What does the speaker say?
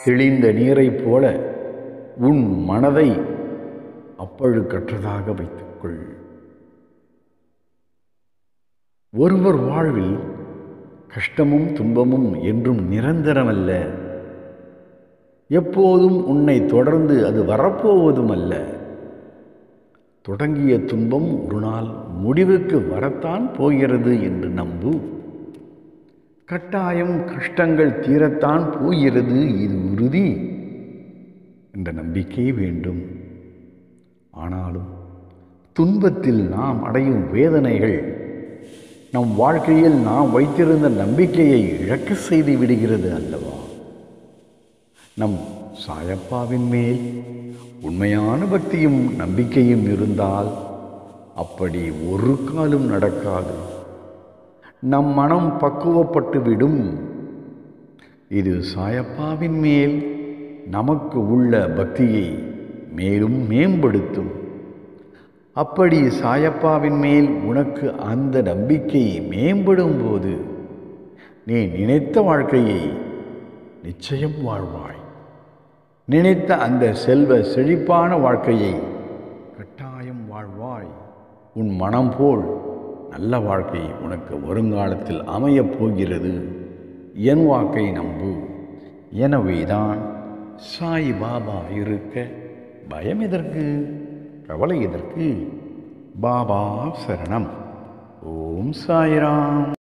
தெளிந்த நீரைப் போல உன் மனதை அப்பழுக்கற்றதாக வைத்துக்கொள் ஒருவர் வாழ்வில் கஷ்டமும் துன்பமும் என்றும் நிரந்தரமல்ல எப்போதும் உன்னை தொடர்ந்து அது வரப்போவதும் அல்ல தொடங்கிய துன்பம் ஒரு நாள் முடிவுக்கு வரத்தான் போகிறது என்று நம்பு கட்டாயம் கஷ்டங்கள் தீரத்தான் போகிறது இது உறுதி என்ற நம்பிக்கை வேண்டும் ஆனாலும் துன்பத்தில் நாம் அடையும் வேதனைகள் நம் வாழ்க்கையில் நாம் வைத்திருந்த நம்பிக்கையை இழக்க செய்து விடுகிறது அல்லவா நம் சாயப்பாவின் மேல் உண்மையான பக்தியும் நம்பிக்கையும் இருந்தால் அப்படி ஒரு காலும் நடக்காது நம் மனம் பக்குவப்பட்டு விடும் இது சாயப்பாவின் மேல் நமக்கு உள்ள பக்தியை மேலும் மேம்படுத்தும் அப்படி சாயப்பாவின் மேல் உனக்கு அந்த நம்பிக்கை மேம்படும் போது நீ நினைத்த வாழ்க்கையை நிச்சயம் வாழ்வாய் நினைத்த அந்த செல்வ செழிப்பான வாழ்க்கையை கட்டாயம் வாழ்வாய் உன் மனம் போல் நல்ல வாழ்க்கை உனக்கு வருங்காலத்தில் அமையப் போகிறது என் வாக்கை நம்பு எனவேதான் சாய் பாபா இருக்க பயம் எதற்கு கவலை எதற்கு பாபா சரணம் ஓம் சாய்ராம்